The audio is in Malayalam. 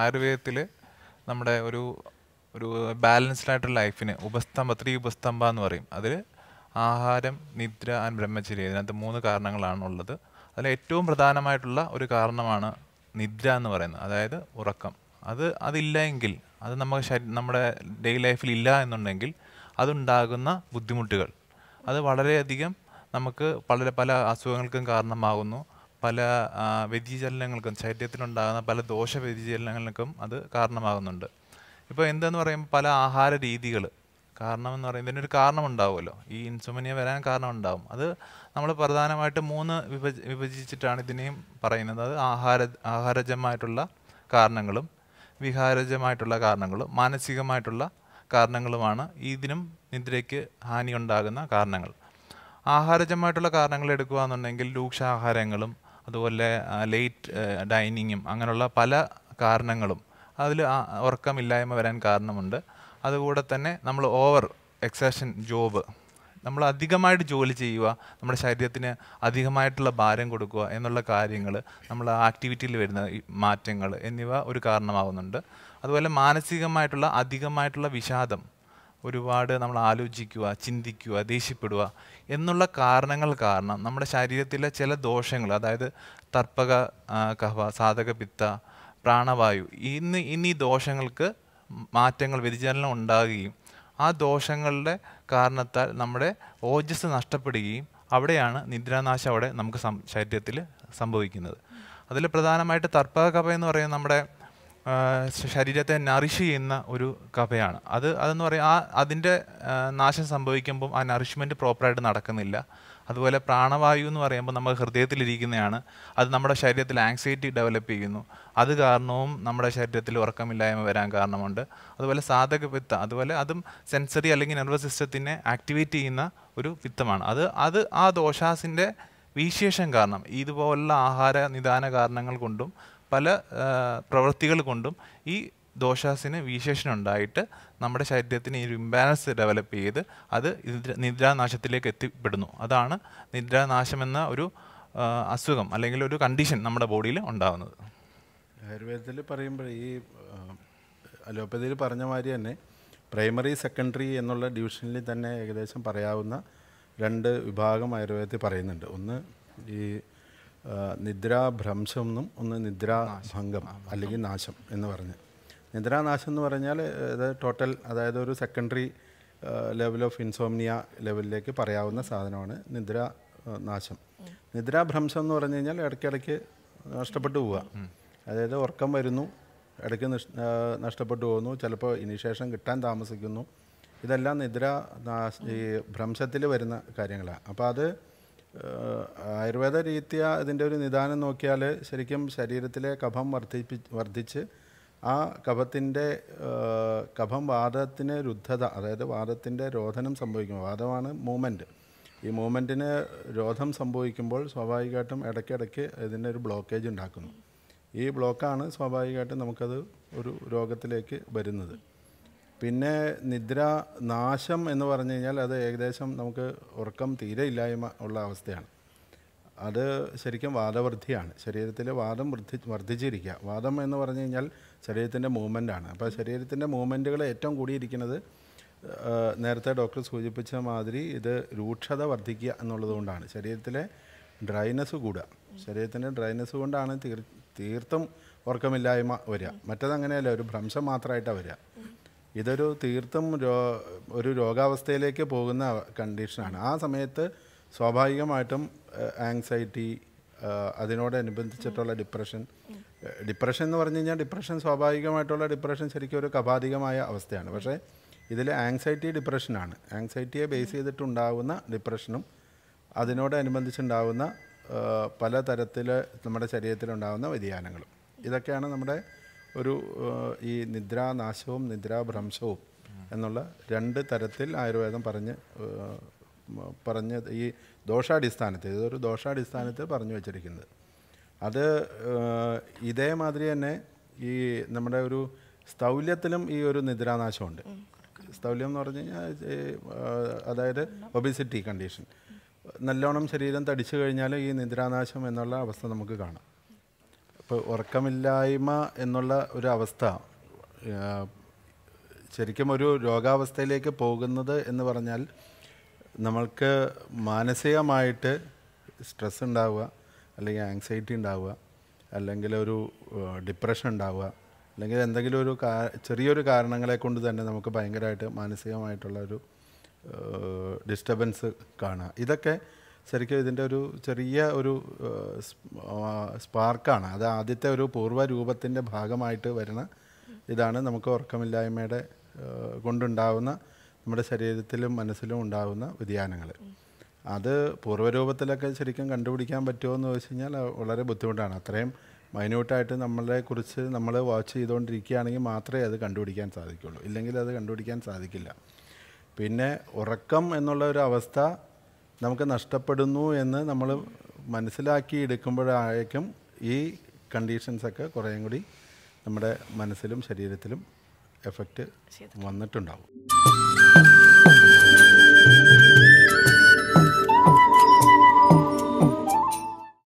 ആയുർവേദത്തിൽ നമ്മുടെ ഒരു ഒരു ബാലൻസ്ഡ് ആയിട്ടുള്ള ലൈഫിന് ഉപസ്തംഭ ത്രീ ഉപസ്തംഭ എന്ന് പറയും അതിൽ ആഹാരം നിദ്ര ആൻഡ് ബ്രഹ്മചര്യ ഇതിനകത്ത് മൂന്ന് കാരണങ്ങളാണ് ഉള്ളത് അതിൽ ഏറ്റവും പ്രധാനമായിട്ടുള്ള ഒരു കാരണമാണ് നിദ്ര എന്ന് പറയുന്നത് അതായത് ഉറക്കം അത് അതില്ല എങ്കിൽ അത് നമുക്ക് ശരി നമ്മുടെ ഡെയിലി ലൈഫിൽ ഇല്ല എന്നുണ്ടെങ്കിൽ അതുണ്ടാകുന്ന ബുദ്ധിമുട്ടുകൾ അത് വളരെയധികം നമുക്ക് പല പല അസുഖങ്ങൾക്കും കാരണമാകുന്നു പല ആ, വ്യതിചലനങ്ങൾക്കും ശരീരത്തിലുണ്ടാകുന്ന പല ദോഷ വ്യതിചലനങ്ങൾക്കും അത് കാരണമാകുന്നുണ്ട് ഇപ്പോൾ എന്തെന്ന് പറയുമ്പോൾ പല ആഹാര രീതികൾ കാരണം എന്ന് പറയുമ്പോൾ ഇതിനൊരു കാരണം ഉണ്ടാവുമല്ലോ ഈ ഇൻസുമനിയ വരാൻ കാരണം ഉണ്ടാവും അത് നമ്മൾ പ്രധാനമായിട്ട് മൂന്ന് വിഭജ വിഭജിച്ചിട്ടാണ് ഇതിനെയും പറയുന്നത് അത് ആഹാര ആഹാരജമായിട്ടുള്ള കാരണങ്ങളും വിഹാരജമായിട്ടുള്ള കാരണങ്ങളും മാനസികമായിട്ടുള്ള കാരണങ്ങളുമാണ് ഇതിനും നിദ്രയ്ക്ക് ഹാനി ഉണ്ടാകുന്ന കാരണങ്ങൾ ആഹാരജമായിട്ടുള്ള കാരണങ്ങൾ എടുക്കുകയാണെന്നുണ്ടെങ്കിൽ രൂക്ഷാഹാരങ്ങളും അതുപോലെ ലേറ്റ് ഡൈനിങ്ങും അങ്ങനെയുള്ള പല കാരണങ്ങളും അതിൽ ഉറക്കമില്ലായ്മ വരാൻ കാരണമുണ്ട് അതുകൂടെ തന്നെ നമ്മൾ ഓവർ എക്സഷൻ ജോബ് നമ്മൾ അധികമായിട്ട് ജോലി ചെയ്യുക നമ്മുടെ ശരീരത്തിന് അധികമായിട്ടുള്ള ഭാരം കൊടുക്കുക എന്നുള്ള കാര്യങ്ങൾ നമ്മൾ ആക്ടിവിറ്റിയിൽ വരുന്ന ഈ മാറ്റങ്ങൾ എന്നിവ ഒരു കാരണമാകുന്നുണ്ട് അതുപോലെ മാനസികമായിട്ടുള്ള അധികമായിട്ടുള്ള വിഷാദം ഒരുപാട് നമ്മൾ ആലോചിക്കുക ചിന്തിക്കുക ദേഷ്യപ്പെടുക എന്നുള്ള കാരണങ്ങൾ കാരണം നമ്മുടെ ശരീരത്തിലെ ചില ദോഷങ്ങൾ അതായത് തർപ്പക ആ, കഫ സാധക പിത്ത പ്രാണവായു ഇന്ന് ഇന്നീ ദോഷങ്ങൾക്ക് മാറ്റങ്ങൾ വ്യതിചലനം ഉണ്ടാകുകയും ആ ദോഷങ്ങളുടെ കാരണത്താൽ നമ്മുടെ ഓജസ് നഷ്ടപ്പെടുകയും അവിടെയാണ് നിദ്രാനാശം അവിടെ നമുക്ക് സം ശരീരത്തിൽ സംഭവിക്കുന്നത് അതിൽ പ്രധാനമായിട്ട് തർപ്പക കഫ എന്ന് പറയുന്നത് നമ്മുടെ ആ, ശ- ശരീരത്തെ നറിഷ് ചെയ്യുന്ന ഒരു കഫയാണ് അത് അതെന്ന് പറയാം ആ അതിൻ്റെ ആ, നാശം സംഭവിക്കുമ്പം ആ നറിഷ്മെൻറ്റ് പ്രോപ്പറായിട്ട് നടക്കുന്നില്ല അതുപോലെ പ്രാണവായു എന്ന് പറയുമ്പോൾ നമ്മൾ ഹൃദയത്തിലിരിക്കുന്നതാണ് അത് നമ്മുടെ ശരീരത്തിൽ ആങ്സൈറ്റി ഡെവലപ്പ് ചെയ്യുന്നു അത് കാരണവും നമ്മുടെ ശരീരത്തിൽ ഉറക്കമില്ലായ്മ വരാൻ കാരണമുണ്ട് അതുപോലെ സാധക പിത്ത അതുപോലെ അതും സെൻസറി അല്ലെങ്കിൽ നെർവസ് സിസ്റ്റത്തിനെ ആക്ടിവേറ്റ് ചെയ്യുന്ന ഒരു പിത്തമാണ് അത് അത് ആ ദോഷാസിൻ്റെ വിശേഷം കാരണം ഇതുപോലുള്ള ആഹാര നിദാന കാരണങ്ങൾ കൊണ്ടും പല ആ, പ്രവൃത്തികൾ കൊണ്ടും ഈ ദോഷാസിന് വിശേഷണം ഉണ്ടായിട്ട് നമ്മുടെ ശരീരത്തിന് ഈ ഒരു ഇംബാലൻസ് ഡെവലപ്പ് ചെയ്ത് അത് നിദ്ര- നിദ്രാനാശത്തിലേക്ക് എത്തിപ്പെടുന്നു അതാണ് നിദ്രാനാശം എന്ന ഒരു ആ, അസുഖം അല്ലെങ്കിൽ ഒരു കണ്ടീഷൻ നമ്മുടെ ബോഡിയിൽ ഉണ്ടാകുന്നത് ആയുർവേദത്തിൽ പറയുമ്പോൾ ഈ അലോപ്പതിയിൽ പറഞ്ഞ മാതിരി തന്നെ പ്രൈമറി സെക്കൻഡറി എന്നുള്ള ഡിവിഷനിൽ തന്നെ ഏകദേശം പറയാവുന്ന രണ്ട് വിഭാഗം ആയുർവേദത്തിൽ പറയുന്നുണ്ട് ഒന്ന് ഈ ആ, നിദ്രാഭ്രംശം എന്നും ഒന്ന് നിദ്രാഭംഗം അല്ലെങ്കിൽ നാശം എന്ന് പറഞ്ഞ് നിദ്രാനാശം എന്ന് പറഞ്ഞാൽ അത് ടോട്ടൽ അതായത് ഒരു സെക്കൻഡറി ലെവൽ ഓഫ് ഇൻസോംനിയ ലെവലിലേക്ക് പറയാവുന്ന സാധനമാണ് നിദ്ര ആ, നാശം നിദ്രാഭ്രംശം എന്ന് പറഞ്ഞു കഴിഞ്ഞാൽ ഇടയ്ക്കിടയ്ക്ക് നഷ്ടപ്പെട്ടു പോവുക അതായത് ഉറക്കം വരുന്നു ഇടയ്ക്ക് നിഷ് ആ, നഷ്ടപ്പെട്ടു പോകുന്നു ചിലപ്പോൾ ഇനിഷ്യേഷൻ കിട്ടാൻ താമസിക്കുന്നു ഇതെല്ലാം നിദ്ര നാശ ഈ ഭ്രംശത്തിൽ വരുന്ന കാര്യങ്ങളാണ് അപ്പോൾ അത് ഏഹ്, ആയുർവേദ രീതിയ ഇതിൻ്റെ ഒരു നിദാനം നോക്കിയാൽ ശരിക്കും ശരീരത്തിലെ കഫം വർദ്ധിപ്പി വർദ്ധിച്ച് ആ കഫത്തിൻ്റെ ഏഹ്, കഫം വാദത്തിന് രുദ്ധത അതായത് വാദത്തിൻ്റെ രോധനം സംഭവിക്കും വാദമാണ് മൂവ്മെൻറ്റ് ഈ മൂവ്മെൻറ്റിന് രോധം സംഭവിക്കുമ്പോൾ സ്വാഭാവികമായിട്ടും ഇടയ്ക്കിടയ്ക്ക് ഇതിൻ്റെ ഒരു ബ്ലോക്കേജ് ഉണ്ടാക്കുന്നു ഈ ബ്ലോക്കാണ് സ്വാഭാവികമായിട്ടും നമുക്കത് ഒരു രോഗത്തിലേക്ക് വരുന്നത് പിന്നെ നിദ്ര നാശം എന്ന് പറഞ്ഞു കഴിഞ്ഞാൽ അത് ഏകദേശം നമുക്ക് ഉറക്കം തീരെ ഇല്ലായ്മ ഉള്ള അവസ്ഥയാണ് അത് ശരിക്കും വാദവൃദ്ധിയാണ് ശരീരത്തിൽ വാദം വൃദ്ധി വർദ്ധിച്ചിരിക്കുക വാദം എന്ന് പറഞ്ഞു കഴിഞ്ഞാൽ ശരീരത്തിൻ്റെ മൂവ്മെൻ്റാണ് അപ്പോൾ ശരീരത്തിൻ്റെ മൂവ്മെൻറ്റുകൾ ഏറ്റവും കൂടിയിരിക്കുന്നത് ആ, നേരത്തെ ഡോക്ടർ സൂചിപ്പിച്ച മാതിരി ഇത് രൂക്ഷത വർദ്ധിക്കുക എന്നുള്ളതുകൊണ്ടാണ് ശരീരത്തിലെ ഡ്രൈനസ് കൂടുക ശരീരത്തിൻ്റെ ഡ്രൈനസ് കൊണ്ടാണ് തീർ തീർത്തും ഉറക്കമില്ലായ്മ വരിക മറ്റതങ്ങനെയല്ല ഒരു ഭ്രംശം മാത്രമായിട്ടാണ് വരിക ഇതൊരു തീർത്തും രോ ഒരു രോഗാവസ്ഥയിലേക്ക് പോകുന്ന കണ്ടീഷനാണ് ആ സമയത്ത് സ്വാഭാവികമായിട്ടും ആങ്സൈറ്റി അതിനോടനുബന്ധിച്ചിട്ടുള്ള ഡിപ്രഷൻ ഡിപ്രഷൻ എന്ന് പറഞ്ഞു കഴിഞ്ഞാൽ ഡിപ്രഷൻ സ്വാഭാവികമായിട്ടുള്ള ഡിപ്രഷൻ ശരിക്കും ഒരു കപാധികമായ അവസ്ഥയാണ് പക്ഷേ ഇതിൽ ആങ്സൈറ്റി ഡിപ്രഷനാണ് ആങ്സൈറ്റിയെ ബേസ് ചെയ്തിട്ടുണ്ടാകുന്ന ഡിപ്രഷനും അതിനോടനുബന്ധിച്ചുണ്ടാകുന്ന ആ, പല തരത്തിൽ നമ്മുടെ ശരീരത്തിലുണ്ടാകുന്ന വ്യതിയാനങ്ങളും ഇതൊക്കെയാണ് നമ്മുടെ ഒരു ആ, ഈ നിദ്രാനാശവും നിദ്രാഭ്രംശവും എന്നുള്ള രണ്ട് തരത്തിൽ ആയുർവേദം പറഞ്ഞ് ആ, മ- പറഞ്ഞ് ഈ ദോഷാടിസ്ഥാനത്തിൽ ഇതൊരു ദോഷാടിസ്ഥാനത്തിൽ പറഞ്ഞു വച്ചിരിക്കുന്നത് അത് ആ, ഇതേമാതിരി തന്നെ ഈ നമ്മുടെ ഒരു സ്ഥൗല്യത്തിലും ഈ ഒരു നിദ്രാനാശമുണ്ട് സ്ഥൗല്യം എന്ന് പറഞ്ഞു കഴിഞ്ഞാൽ ഈ, ആ, അതായത് ഒബിസിറ്റി കണ്ടീഷൻ നല്ലോണം ശരീരം തടിച്ചു കഴിഞ്ഞാൽ ഈ നിദ്രാനാശം എന്നുള്ള അവസ്ഥ നമുക്ക് കാണാം ഇപ്പോൾ ഉറക്കമില്ലായ്മ എന്നുള്ള ഒരു അവസ്ഥ ആ, ശരിക്കും ഒരു രോഗാവസ്ഥയിലേക്ക് പോകുന്നത് എന്ന് പറഞ്ഞാൽ നമ്മൾക്ക് മാനസികമായിട്ട് സ്ട്രെസ് ഉണ്ടാവുക അല്ലെങ്കിൽ ആങ്സൈറ്റി ഉണ്ടാവുക അല്ലെങ്കിൽ ഒരു ഡിപ്രഷൻ ഉണ്ടാവുക അല്ലെങ്കിൽ എന്തെങ്കിലും ഒരു കാ ചെറിയൊരു കാരണങ്ങളെ കൊണ്ട് തന്നെ നമുക്ക് ഭയങ്കരമായിട്ട് മാനസികമായിട്ടുള്ള ഒരു ഡിസ്റ്റർബൻസ് കാണുക ഇതൊക്കെ ശരിക്കും ഇതിൻ്റെ ഒരു ചെറിയ ഒരു സ്പാർക്കാണ് അത് ആദ്യത്തെ ഒരു പൂർവ്വ രൂപത്തിൻ്റെ ഭാഗമായിട്ട് വരുന്ന ഇതാണ് നമുക്ക് ഉറക്കമില്ലായ്മയുടെ ആ, കൊണ്ടുണ്ടാവുന്ന നമ്മുടെ ശരീരത്തിലും മനസ്സിലും ഉണ്ടാകുന്ന വ്യതിയാനങ്ങൾ അത് പൂർവ്വരൂപത്തിലൊക്കെ ശരിക്കും കണ്ടുപിടിക്കാൻ പറ്റുമോ എന്ന് ചോദിച്ചു കഴിഞ്ഞാൽ അത് വളരെ ബുദ്ധിമുട്ടാണ് അത്രയും മൈന്യൂട്ടായിട്ട് നമ്മളെ കുറിച്ച് നമ്മൾ വാച്ച് ചെയ്തുകൊണ്ടിരിക്കുകയാണെങ്കിൽ മാത്രമേ അത് കണ്ടുപിടിക്കാൻ സാധിക്കുള്ളൂ ഇല്ലെങ്കിൽ അത് കണ്ടുപിടിക്കാൻ സാധിക്കില്ല പിന്നെ ഉറക്കം എന്നുള്ള ഒരു അവസ്ഥ നമുക്ക് നഷ്ടപ്പെടുന്നു എന്ന് നമ്മൾ മനസ്സിലാക്കി എടുക്കുമ്പോഴായേക്കും ഈ കണ്ടീഷൻസൊക്കെ കുറേയും കൂടി നമ്മുടെ മനസ്സിലും ശരീരത്തിലും എഫക്റ്റ് വന്നിട്ടുണ്ടാവും